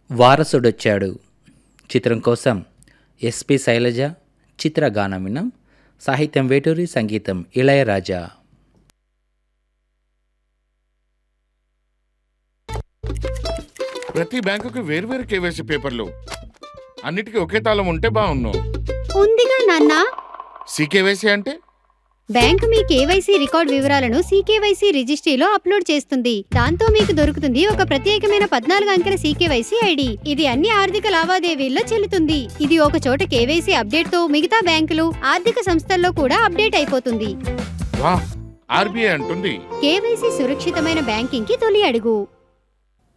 వారసుడొచ్చాడు చిత్రం కోసం ఎస్పి శైలజ చిత్రగానం విన్నాం సాహిత్యం వేటూరి సంగీతం ఇళయరాజా ప్రతి బ్యాంకుకి వేర్వేరు కేవైసీ పేపర్లు అన్నిటికీ ఒకే తాళం ఉంటే బాగున్ను ఉందిగా నాన్న సీకేవైసీ అంటే బ్యాంక్ మీ కేవైసీ రికార్డ్ వివరాలను సీకేవైసీ రిజిస్ట్రీలో అప్లోడ్ చేస్తుంది దాంతో మీకు దొరుకుతుంది ఒక ప్రత్యేకమైన పద్నాలుగు అంకెల సీకేవైసీ ఐడి ఇది అన్ని ఆర్థిక లావాదేవీల్లో చెల్లుతుంది ఇది ఒక చోట కేవైసీ అప్డేట్ తో మిగతా బ్యాంకులు ఆర్థిక సంస్థల్లో కూడా అప్డేట్ అయిపోతుంది వా ఆర్బీఐ అంటుంది కేవైసీ సురక్షితమైన బ్యాంకింగ్ కి తొలి అడుగు